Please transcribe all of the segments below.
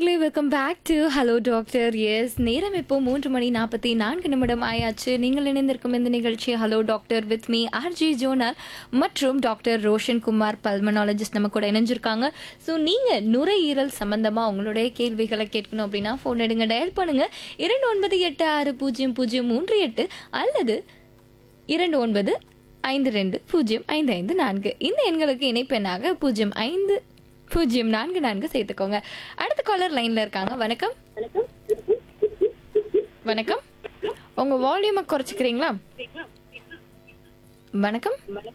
நேர்களே welcome back to hello doctor எஸ் நேரம் இப்போ மூன்று மணி நாற்பத்தி நான்கு நிமிடம் ஆயாச்சு நீங்கள் இணைந்திருக்கும் இந்த நிகழ்ச்சி hello doctor with me RG Jonal மற்றும் டாக்டர் ரோஷன் குமார் பல்மனாலஜிஸ்ட் நம்ம கூட இணைஞ்சிருக்காங்க ஸோ நீங்கள் நுரையீரல் சம்பந்தமாக உங்களுடைய கேள்விகளை கேட்கணும் அப்படின்னா ஃபோன் எடுங்க டயல் பண்ணுங்க இரண்டு ஒன்பது எட்டு ஆறு பூஜ்ஜியம் பூஜ்ஜியம் மூன்று எட்டு அல்லது இரண்டு ஒன்பது ஐந்து ரெண்டு பூஜ்ஜியம் ஐந்து ஐந்து நான்கு இந்த எண்களுக்கு இணைப்பெண்ணாக பூஜ்ஜியம் ஐந்து பூஜ்ஜியம் நான்கு நான்கு சேர்த்துக்கோங்க அடுத்த காலர் லைன்ல இருக்காங்க வணக்கம் வணக்கம் உங்க வால்யூமை குறைச்சிக்கிறீங்களா வணக்கம்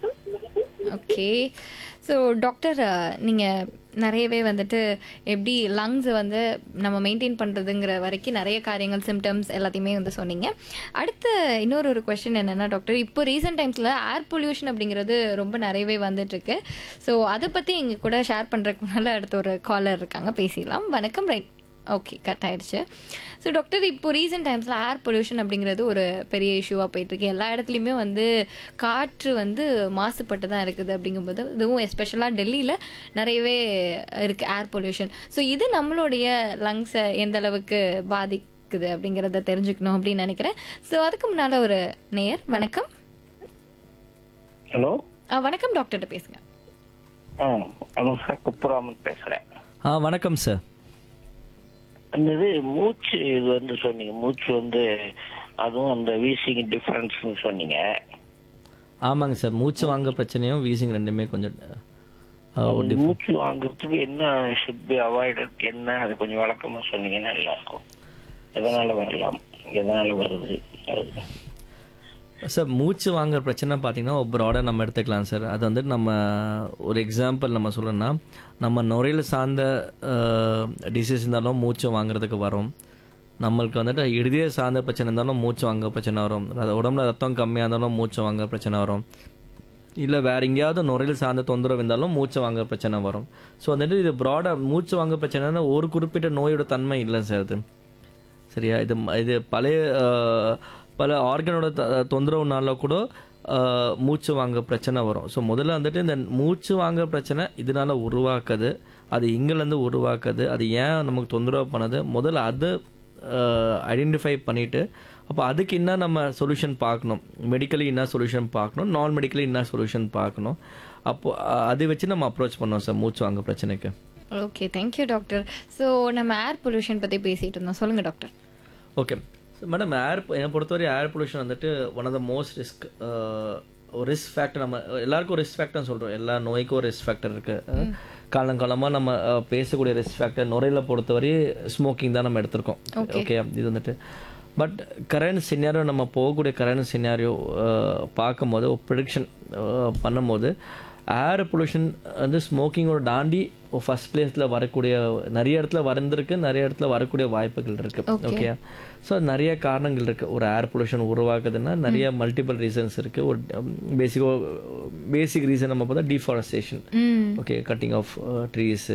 ஓகே ஸோ டாக்டர் நீங்கள் நிறையவே வந்துட்டு எப்படி லங்ஸை வந்து நம்ம மெயின்டைன் பண்ணுறதுங்கிற வரைக்கும் நிறைய காரியங்கள் சிம்டம்ஸ் எல்லாத்தையுமே வந்து சொன்னீங்க அடுத்த இன்னொரு ஒரு கொஷின் என்னென்னா டாக்டர் இப்போ ரீசெண்ட் டைம்ஸில் ஏர் பொல்யூஷன் அப்படிங்கிறது ரொம்ப நிறையவே வந்துட்டுருக்கு ஸோ அதை பற்றி எங்கள் கூட ஷேர் பண்ணுறதுக்கு முன்னால் அடுத்த ஒரு காலர் இருக்காங்க பேசிடலாம் வணக்கம் ரைட் ஓகே கட் ஆயிடுச்சு ஸோ டாக்டர் இப்போ ரீசெண்ட் டைம்ஸில் ஏர் பொல்யூஷன் அப்படிங்கிறது ஒரு பெரிய இஷ்யூவாக போயிட்டுருக்கு எல்லா இடத்துலையுமே வந்து காற்று வந்து மாசுபட்டு தான் இருக்குது அப்படிங்கும்போது இதுவும் எஸ்பெஷலாக டெல்லியில் நிறையவே இருக்குது ஏர் பொல்யூஷன் ஸோ இது நம்மளுடைய லங்ஸை எந்த அளவுக்கு பாதிக்குது அப்படிங்கிறத தெரிஞ்சுக்கணும் அப்படின்னு நினைக்கிறேன் ஸோ அதுக்கு முன்னால் ஒரு நேயர் வணக்கம் ஹலோ ஆ, வணக்கம் டாக்டர்கிட்ட பேசுங்க ஆ ஆமாம் சார் குப்புராமன் பேசுகிறேன் ஆ வணக்கம் சார் அந்த இது மூச்சு இது வந்து சொன்னீங்க மூச்சு வந்து அதுவும் அந்த வீசிங் டிஃப்ரென்ஸ்னு சொன்னீங்க ஆமாங்க சார் மூச்சு வாங்க பிரச்சனையும் வீசிங் ரெண்டுமே கொஞ்சம் ஆ, ஒரு அந்த diff- மூச்சு வாங்குறதுக்கு என்ன ஷுட் பி அவாய்டட் என்ன அது கொஞ்சம் விளக்கமா சொன்னீங்கன்னா நல்லா இருக்கும் எதனால வரலாம் எதனால வருது அது சார் மூச்சு வாங்குற பிரச்சனை பார்த்தீங்கன்னா ப்ராடாக நம்ம எடுத்துக்கலாம் சார் அது வந்து நம்ம ஒரு எக்ஸாம்பிள் நம்ம சொல்லணும்னா நம்ம நுரையில் சார்ந்த டிசீஸ் இருந்தாலும் மூச்சு வாங்குறதுக்கு வரும் நம்மளுக்கு வந்துட்டு இதய சார்ந்த பிரச்சனை இருந்தாலும் மூச்சு வாங்க பிரச்சனை வரும் அது உடம்புல ரத்தம் கம்மியாக இருந்தாலும் மூச்சு வாங்க பிரச்சனை வரும் இல்லை வேற எங்கேயாவது நுரையில் சார்ந்த தொந்தரவு இருந்தாலும் மூச்சு வாங்க பிரச்சனை வரும் ஸோ வந்துட்டு இது ப்ராடாக மூச்சு வாங்க பிரச்சனைனா ஒரு குறிப்பிட்ட நோயோட தன்மை இல்லை சார் அது சரியா இது ம- இது பழைய அஹ், பல ஆர்கனோட த- தொந்தரவுனால கூட அஹ், மூச்சு வாங்க பிரச்சனை வரும் ஸோ முதல்ல வந்துட்டு இந்த மூச்சு வாங்க பிரச்சனை இதனால உருவாக்குது அது இங்கிலேருந்து உருவாக்குது அது ஏன் நமக்கு தொந்தரவு பண்ணுது முதல்ல அது ஐடென்டிஃபை பண்ணிட்டு அப்போ அதுக்கு என்ன நம்ம சொல்யூஷன் பார்க்கணும் மெடிக்கலி என்ன சொல்யூஷன் பார்க்கணும் நான் மெடிக்கலி என்ன சொல்யூஷன் பார்க்கணும் அப்போ அஹ், அதை வச்சு நம்ம அப்ரோச் பண்ணோம் சார் மூச்சு வாங்க பிரச்சனைக்கு ஓகே தேங்க்யூ டாக்டர் ஸோ நம்ம ஏர் பொல்யூஷன் பற்றி பேசிகிட்டு இருந்தோம் சொல்லுங்கள் டாக்டர் ஓகே மேடம் ஏர் என்னை பொறுத்தவரை ஏர் பொல்யூஷன் வந்துட்டு one of the most risk ஒரு ரிஸ்க் ஃபேக்டர் நம்ம எல்லாருக்கும் ரிஸ்க் ஃபேக்டர் சொல்கிறோம் எல்லா நோய்க்கும் ஒரு ரிஸ்க் ஃபேக்டர் இருக்குது காலங்காலமாக நம்ம அஹ், பேசக்கூடிய ரிஸ்க் ஃபேக்டர் நுரையில் பொறுத்தவரை ஸ்மோக்கிங் தான் நம்ம எடுத்திருக்கோம் ஓகே இது வந்துட்டு பட் கரண்ட் சினாரியோ நம்ம போகக்கூடிய கரண்ட் சினாரியோ பார்க்கும்போது ஒரு ப்ரிடிக்ஷன் பண்ணும்போது ஏர் பொல்யூஷன் வந்து ஸ்மோக்கிங்கோட தாண்டி ஃபர்ஸ்ட் பிளேஸில் வரக்கூடிய நிறைய இடத்துல வந்திருக்கு நிறைய இடத்துல வரக்கூடிய வாய்ப்புகள் இருக்கு ஓகே ஸோ நிறைய காரணங்கள் இருக்கு ஒரு ஏர் பொல்யூஷன் உருவாக்குதுன்னா நிறைய மல்டிபிள் ரீசன்ஸ் இருக்கு ஒரு பேசிக்கோ பேசிக் ரீசன் நம்ம பார்த்தா deforestation okay cutting of trees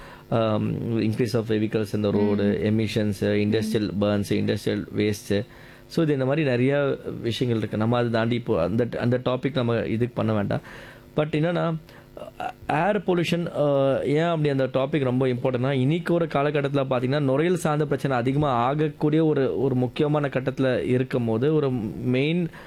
increase of vehicles இந்த road emissions industrial burns industrial waste so இது இந்த மாதிரி நிறைய விஷயங்கள் இருக்குது நம்ம அதை தாண்டி இப்போ அந்த அந்த டாபிக் நம்ம இதுக்கு பண்ண வேண்டாம் பட் என்னன்னா ஏர் பொல்யூஷன் ஏன் அப்படி அந்த டாபிக் ரொம்ப இம்பார்ட்டன்ட்னா இன்னைக்கு ஒரு காலகட்டத்தில் பார்த்தீங்கன்னா நுரையீரல் சார்ந்த பிரச்சனை அதிகமாக ஆகக்கூடிய ஒரு ஒரு முக்கியமான கட்டத்தில் இருக்கும் போது ஒரு மெயின்